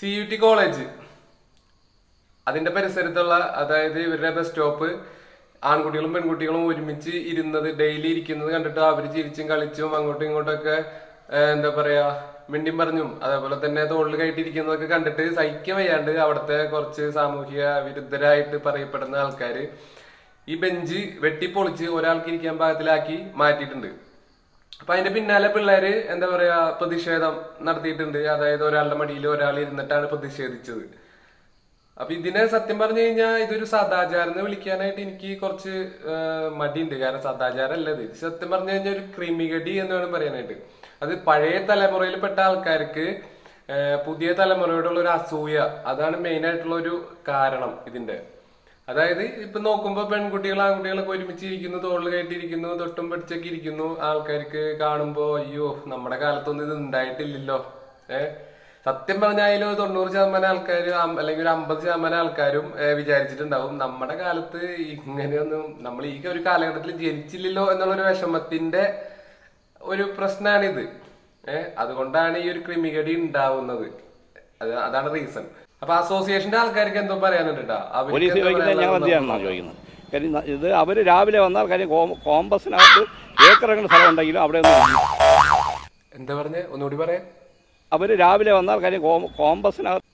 C U T college അതിന്റെ പരിസരത്തുള്ള അതായത് ഇവരുടെ ബസ് സ്റ്റോപ്പ് ആൺകുട്ടികളും പെൺകുട്ടികളും ഒരുമിച്ച് ഇരുന്നത് ഡെയിലി ഇരിക്കുന്നത് കണ്ടിട്ട് അവർ ചിരിച്ചും കളിച്ചും അങ്ങോട്ടും ഇങ്ങോട്ടൊക്കെ ഏഹ്, എന്താ പറയാ മിണ്ടിയും പറഞ്ഞും അതേപോലെ തന്നെ തോളിൽ കയറ്റിയിരിക്കുന്നതൊക്കെ കണ്ടിട്ട് സഹിക്കാൻ വയ്യാണ്ട് അവിടുത്തെ കുറച്ച് സാമൂഹിക വിരുദ്ധരായിട്ട് പറയപ്പെടുന്ന ആൾക്കാര് ഈ ബെഞ്ച് വെട്ടിപ്പൊളിച്ച് ഒരാൾക്ക് ഇരിക്കാൻ പാകത്തിലാക്കി മാറ്റിയിട്ടുണ്ട് അപ്പൊ അതിന്റെ പിന്നാലെ പിള്ളേര് എന്താ പറയാ പ്രതിഷേധം നടത്തിയിട്ടുണ്ട് അതായത് ഒരാളുടെ മടിയിൽ ഒരാൾ ഇരുന്നിട്ടാണ് പ്രതിഷേധിച്ചത് അപ്പൊ ഇതിനെ സത്യം പറഞ്ഞു കഴിഞ്ഞാൽ ഇതൊരു സദാചാരം എന്ന് വിളിക്കാനായിട്ട് എനിക്ക് കുറച്ച് ആ, മടിയുണ്ട് കാരണം സദാചാരം അല്ല ഇത് സത്യം പറഞ്ഞു കഴിഞ്ഞാൽ ഒരു ക്രിമികടി എന്ന് വേണം പറയാനായിട്ട് അത് പഴയ തലമുറയിൽപ്പെട്ട ആൾക്കാർക്ക് ആ, പുതിയ തലമുറയോടുള്ള ഒരു അസൂയ അതാണ് മെയിൻ ആയിട്ടുള്ള ഒരു കാരണം ഇതിന്റെ അതായത് ഇപ്പൊ നോക്കുമ്പോ പെൺകുട്ടികൾ ആൺകുട്ടികളൊക്കെ ഒരുമിച്ച് ഇരിക്കുന്നു തോളിൽ കയറ്റിയിരിക്കുന്നു തൊട്ടും പിടിച്ചൊക്കെ ഇരിക്കുന്നു ആൾക്കാർക്ക് കാണുമ്പോ അയ്യോ നമ്മുടെ കാലത്തൊന്നും ഇത് ഉണ്ടായിട്ടില്ലല്ലോ ഏഹ് സത്യം പറഞ്ഞാലും ഒരു തൊണ്ണൂറ് ശതമാനം ആൾക്കാർ അല്ലെങ്കിൽ ഒരു അമ്പത് ശതമാനം ആൾക്കാരും ഏഹ് വിചാരിച്ചിട്ടുണ്ടാവും നമ്മുടെ കാലത്ത് ഇങ്ങനെയൊന്നും നമ്മൾ ഈ ഒരു കാലഘട്ടത്തിൽ ജനിച്ചില്ലല്ലോ എന്നുള്ള ഒരു വിഷമത്തിന്റെ ഒരു പ്രശ്നമാണിത് ഏഹ് അതുകൊണ്ടാണ് ഈ ഒരു ക്രിമികടി ഉണ്ടാവുന്നത് അത് അതാണ് റീസൺ അപ്പൊ അസോസിയേഷന്റെ ആൾക്കാർക്ക് എന്തോ പറയാനുണ്ട് കേട്ടോ അവർക്ക് പോലീസ് എന്താ ചോദിക്കുന്നത് ഞാൻ പറയാനുള്ളത് എന്തിനാണെന്നാണ് ചോദിക്കുന്നത് കാര്യം ന- ഇത് അവർ രാവിലെ വന്നാൽ കാര്യം കോം- കോമ്പസിനകത്ത് ഏക്കറങ്ങൾ സ്ഥലം ഉണ്ടെങ്കിലും അവിടെ ഒന്നും എന്താ പറഞ്ഞേ ഒന്നുകൂടി പറയാ അവർ രാവിലെ വന്നാൽ കാര്യം കോം- കോമ്പസിനകത്ത്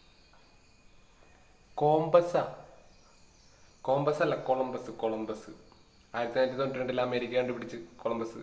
കോമ്പസാ കോമ്പസ് അല്ല കൊളംബസ് കൊളംബസ് ആയിരത്തി തൊള്ളായിരത്തി തൊണ്ണൂറ്റി രണ്ടിൽ അമേരിക്ക കണ്ടുപിടിച്ച് കൊളംബസ്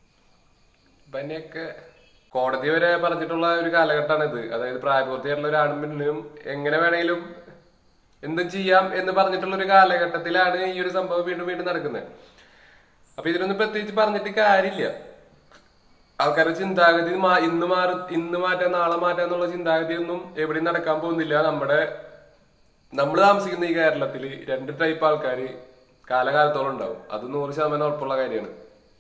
ഇവനെയൊക്കെ കോടതി വരെ പറഞ്ഞിട്ടുള്ള ഒരു കാലഘട്ടമാണ് ഇത് അതായത് പ്രായപൂർത്തിയായിട്ടുള്ള ഒരു ആണും പെണ്ണിനും എങ്ങനെ വേണേലും എന്തും ചെയ്യാം എന്ന് പറഞ്ഞിട്ടുള്ള ഒരു കാലഘട്ടത്തിലാണ് ഈ ഒരു സംഭവം വീണ്ടും വീണ്ടും നടക്കുന്നത് അപ്പൊ ഇതിനൊന്നും പ്രത്യേകിച്ച് പറഞ്ഞിട്ട് കാര്യമില്ല ആൾക്കാരുടെ ചിന്താഗതി മാ- ഇന്ന് മാറി ഇന്ന് മാറ്റാം നാളെ മാറ്റാം എന്നുള്ള ചിന്താഗതി ഒന്നും എവിടെയും നടക്കാൻ പോകുന്നില്ല നമ്മുടെ നമ്മൾ താമസിക്കുന്ന ഈ കേരളത്തിൽ രണ്ട് ടൈപ്പ് ആൾക്കാർ കാലകാലത്തോളം ഉണ്ടാവും അത് നൂറ് ശതമാനം ഉറപ്പുള്ള കാര്യമാണ്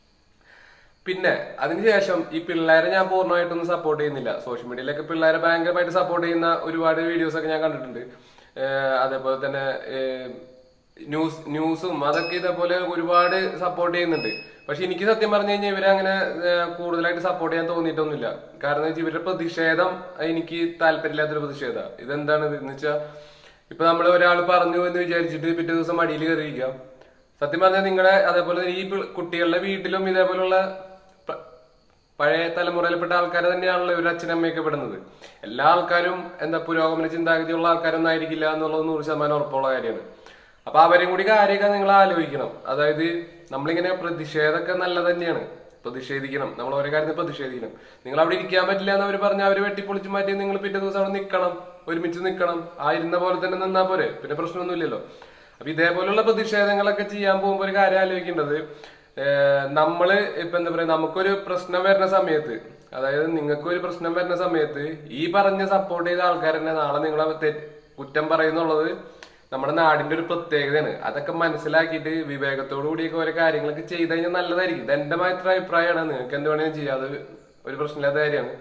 പിന്നെ അതിനുശേഷം ഈ പിള്ളേരെ ഞാൻ പൂർണ്ണമായിട്ടൊന്നും സപ്പോർട്ട് ചെയ്യുന്നില്ല സോഷ്യൽ മീഡിയയിലൊക്കെ പിള്ളേരെ ഭയങ്കരമായിട്ട് സപ്പോർട്ട് ചെയ്യുന്ന ഒരുപാട് വീഡിയോസ് ഒക്കെ ഞാൻ കണ്ടിട്ടുണ്ട് ഏഹ് അതേപോലെ തന്നെ ഏഹ് ന്യൂസ് ന്യൂസും അതൊക്കെ ഇതേപോലെ ഒരുപാട് സപ്പോർട്ട് ചെയ്യുന്നുണ്ട് പക്ഷെ എനിക്ക് സത്യം പറഞ്ഞു കഴിഞ്ഞാൽ ഇവരെ അങ്ങനെ ഏഹ് കൂടുതലായിട്ട് സപ്പോർട്ട് ചെയ്യാൻ തോന്നിയിട്ടൊന്നുമില്ല കാരണം എന്ന് വെച്ചാൽ ഇവരുടെ പ്രതിഷേധം എനിക്ക് താല്പര്യമില്ലാത്തൊരു പ്രതിഷേധം ഇതെന്താണ് ഇത് എന്ന് വെച്ചാൽ ഇപ്പൊ നമ്മൾ ഒരാൾ പറഞ്ഞു എന്ന് വിചാരിച്ചിട്ട് പിറ്റേ ദിവസം മടിയിൽ കയറിയിരിക്കാം സത്യം പറഞ്ഞാൽ നിങ്ങളുടെ അതേപോലെ ഈ പി- കുട്ടികളുടെ വീട്ടിലും ഇതേപോലുള്ള പ- പഴയ തലമുറയിൽപ്പെട്ട ആൾക്കാർ തന്നെയാണല്ലോ ഇവർ അച്ഛനമ്മയൊക്കെ പെടുന്നത് എല്ലാ ആൾക്കാരും എന്താ പുരോഗമന ചിന്താഗതിയുള്ള ആൾക്കാരൊന്നും ആയിരിക്കില്ല എന്നുള്ളത് നൂറ് ശതമാനം ഉറപ്പുള്ള കാര്യമാണ് അപ്പൊ അവരെയും കൂടി കാര്യമൊക്കെ നിങ്ങൾ ആലോചിക്കണം അതായത് നമ്മളിങ്ങനെ പ്രതിഷേധമൊക്കെ നല്ലത് തന്നെയാണ് പ്രതിഷേധിക്കണം നമ്മൾ ഓരോ കാര്യത്തിൽ പ്രതിഷേധിക്കണം നിങ്ങൾ അവിടെ ഇരിക്കാൻ പറ്റില്ല എന്ന് അവർ പറഞ്ഞാൽ അവർ വെട്ടിപ്പൊളിച്ച് മാറ്റി നിങ്ങൾ പിറ്റേ ദിവസം അവിടെ നിൽക്കണം ഒരുമിച്ച് നിൽക്കണം ആ ഇരുന്ന പോലെ തന്നെ നിന്നാ പോരെ പിന്നെ പ്രശ്നമൊന്നുമില്ലല്ലോ അപ്പൊ ഇതേപോലുള്ള പ്രതിഷേധങ്ങളൊക്കെ ചെയ്യാൻ പോകുമ്പോൾ ഒരു കാര്യം ആലോചിക്കേണ്ടത് ഏഹ് നമ്മള് ഇപ്പൊ എന്താ പറയാ നമുക്കൊരു പ്രശ്നം വരുന്ന സമയത്ത് അതായത് നിങ്ങൾക്ക് ഒരു പ്രശ്നം വരുന്ന സമയത്ത് ഈ പറഞ്ഞ സപ്പോർട്ട് ചെയ്ത ആൾക്കാർ തന്നെ നാളെ നിങ്ങളെ തെ- കുറ്റം പറയുന്നുള്ളത് നമ്മുടെ നാടിന്റെ ഒരു പ്രത്യേകതയാണ് അതൊക്കെ മനസ്സിലാക്കിയിട്ട് വിവേകത്തോടു കൂടിയൊക്കെ ഓരോ കാര്യങ്ങളൊക്കെ ചെയ്ത് കഴിഞ്ഞാൽ നല്ലതായിരിക്കും ഇത് എന്റെ മാത്രം അഭിപ്രായമാണ് നിങ്ങൾക്ക് എന്ത് വേണമെങ്കിലും ചെയ്യാം അത് ഒരു പ്രശ്നമില്ലാത്ത കാര്യമാണ്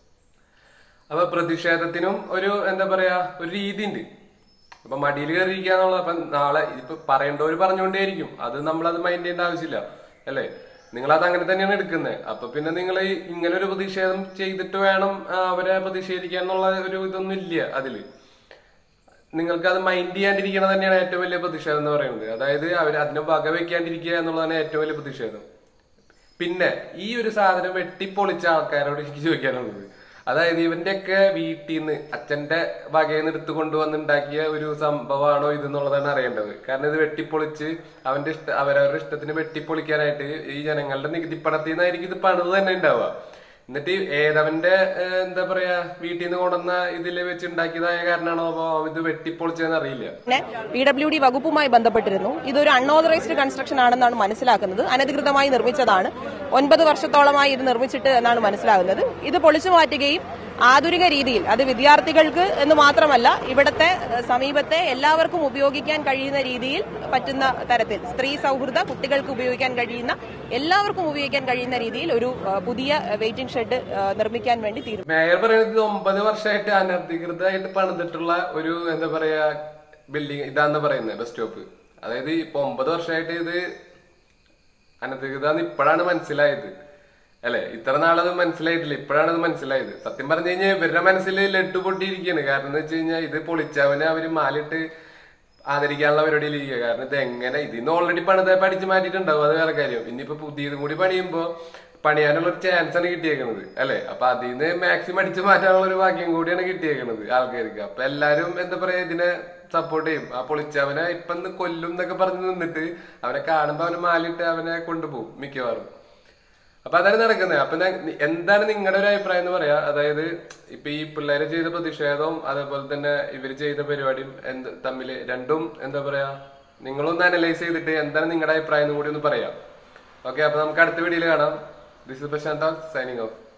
അപ്പൊ പ്രതിഷേധത്തിനും ഒരു എന്താ പറയാ ഒരു രീതി ഉണ്ട് അപ്പൊ മടിയിൽ കയറിയിരിക്കുക എന്നുള്ളത് അപ്പൊ നാളെ ഇപ്പൊ പറയേണ്ടവര് പറഞ്ഞുകൊണ്ടേയിരിക്കും അത് നമ്മളത് മൈൻഡ് ചെയ്യേണ്ട ആവശ്യമില്ല അല്ലേ നിങ്ങൾ അത് അങ്ങനെ തന്നെയാണ് എടുക്കുന്നത് അപ്പൊ പിന്നെ നിങ്ങൾ ഇങ്ങനെ ഒരു പ്രതിഷേധം ചെയ്തിട്ട് വേണം ആ, അവരെ പ്രതിഷേധിക്കാൻ എന്നുള്ള ഒരു ഇതൊന്നും ഇല്ല അതില് നിങ്ങൾക്ക് അത് മൈൻഡ് ചെയ്യാണ്ടിരിക്കുന്നത് തന്നെയാണ് ഏറ്റവും വലിയ പ്രതിഷേധം എന്ന് പറയുന്നത് അതായത് അവർ അതിനെ വകവെക്കാണ്ടിരിക്കുക എന്നുള്ളതാണ് ഏറ്റവും വലിയ പ്രതിഷേധം പിന്നെ ഈ ഒരു സാധനം വെട്ടിപ്പൊളിച്ച ആൾക്കാരോട് എനിക്ക് ചോദിക്കാനുള്ളത് അതായത് ഇവന്റെയൊക്കെ വീട്ടിൽ നിന്ന് അച്ഛന്റെ വകയിൽ നിന്ന് എടുത്തു കൊണ്ടുവന്നുണ്ടാക്കിയ ഒരു സംഭവമാണോ ഇത് എന്നുള്ളതാണ് അറിയേണ്ടത് കാരണം ഇത് വെട്ടിപ്പൊളിച്ച് അവന്റെ ഇഷ്ട അവരവരുടെ ഇഷ്ടത്തിന് വെട്ടിപ്പൊളിക്കാനായിട്ട് ഈ ജനങ്ങളുടെ നികുതി പണത്തിൽ നിന്നായിരിക്കും ഇത് പണിത് തന്നെ ഉണ്ടാവുക എന്നിട്ട് ഏതവന്റെ ഏഹ്, എന്താ പറയാ വീട്ടിൽ നിന്ന് കൊണ്ടുവന്ന ഇതില് വെച്ച് ഉണ്ടാക്കിയതായ കാരണമാണോ അപ്പൊ ഇത് വെട്ടിപ്പൊളിച്ചതെന്ന് അറിയില്ല പിന്നെ പി ഡബ്ല്യു ഡി വകുപ്പുമായി ബന്ധപ്പെട്ടിരുന്നു ഇതൊരു അൺഓതറൈസ്ഡ് കൺസ്ട്രക്ഷൻ ആണെന്നാണ് മനസ്സിലാക്കുന്നത് അനധികൃതമായി നിർമ്മിച്ചതാണ് ഒൻപത് വർഷത്തോളമായി ഇത് നിർമ്മിച്ചിട്ട് എന്നാണ് മനസ്സിലാകുന്നത് ഇത് പൊളിച്ചു മാറ്റുകയും ആധുനിക രീതിയിൽ അത് വിദ്യാർത്ഥികൾക്ക് എന്ന് മാത്രമല്ല ഇവിടത്തെ ഏഹ്, സമീപത്തെ എല്ലാവർക്കും ഉപയോഗിക്കാൻ കഴിയുന്ന രീതിയിൽ പറ്റുന്ന തരത്തിൽ സ്ത്രീ സൗഹൃദ കുട്ടികൾക്ക് ഉപയോഗിക്കാൻ കഴിയുന്ന എല്ലാവർക്കും ഉപയോഗിക്കാൻ കഴിയുന്ന രീതിയിൽ ഒരു ഏഹ്, പുതിയ വെയിറ്റിംഗ് ഷെഡ് ഏഹ്, നിർമ്മിക്കാൻ വേണ്ടി തീരുമാനിച്ചു മേയർ പറയുന്നത് ഇത് ഒമ്പത് വർഷമായിട്ട് അനധികൃതമായിട്ട് പണിതിട്ടുള്ള ഒരു എന്താ പറയാ ബിൽഡിംഗ് ഇതാന്ന് പറയുന്നത് ബസ് സ്റ്റോപ്പ് അതായത് ഇപ്പൊ ഒമ്പത് വർഷമായിട്ട് ഇത് അനധികൃതാന്ന് ഇപ്പോഴാണ് മനസ്സിലായത് അല്ലെ ഇത്ര നാളത് മനസ്സിലായിട്ടില്ല ഇപ്പോഴാണ് ഇത് മനസ്സിലായത് സത്യം പറഞ്ഞു കഴിഞ്ഞാൽ ഇവരുടെ മനസ്സിൽ ലഡ്ഡു പൊട്ടിയിരിക്കുകയാണ് കാരണം എന്ന് വെച്ച് കഴിഞ്ഞാൽ ഇത് പൊളിച്ചവനെ അവര് മാലിട്ട് ആദരിക്കാനുള്ള പരിപാടിയിൽ ഇരിക്കുക കാരണം ഇത് എങ്ങനെ ഇതിന്ന് ഓൾറെഡി പണിത പഠിച്ച് മാറ്റിയിട്ടുണ്ടാവും അത് വേറെ കാര്യം ഇനിയിപ്പോ പുതിയതും കൂടി പണിയുമ്പോ പണിയാനുള്ള ഒരു ചാൻസ് ആണ് കിട്ടിയേക്കുന്നത് അല്ലെ അപ്പൊ അതിൽ നിന്ന് മാക്സിമം അടിച്ചു മാറ്റാനുള്ള ഒരു ഭാഗ്യം കൂടിയാണ് കിട്ടിയേക്കുന്നത് ആൾക്കാർക്ക് അപ്പൊ എല്ലാരും എന്താ പറയാ ഇതിനെ സപ്പോർട്ട് ചെയ്യും ആ പൊളിച്ചവനെ ഇപ്പൊ ഇന്ന് കൊല്ലും എന്നൊക്കെ പറഞ്ഞു നിന്നിട്ട് അവനെ കാണുമ്പോ അവനെ മാലിട്ട് അവനെ കൊണ്ടുപോകും മിക്കവാറും അപ്പൊ അതാണ് നടക്കുന്നത് അപ്പൊ ഞാൻ- നി- എന്താണ് നിങ്ങളുടെ ഒരു അഭിപ്രായം എന്ന് പറയാ അതായത് ഇപ്പൊ ഈ പിള്ളേര് ചെയ്ത പ്രതിഷേധവും അതേപോലെ തന്നെ ഇവര് ചെയ്ത പരിപാടിയും എന്ത് തമ്മില് രണ്ടും എന്താ പറയാ നിങ്ങളൊന്ന് അനലൈസ് ചെയ്തിട്ട് എന്താണ് നിങ്ങളുടെ അഭിപ്രായം എന്ന് കൂടി ഒന്ന് പറയാം ഓക്കെ അപ്പൊ നമുക്ക് അടുത്ത വീഡിയോയിൽ കാണാം this is Prashant signing of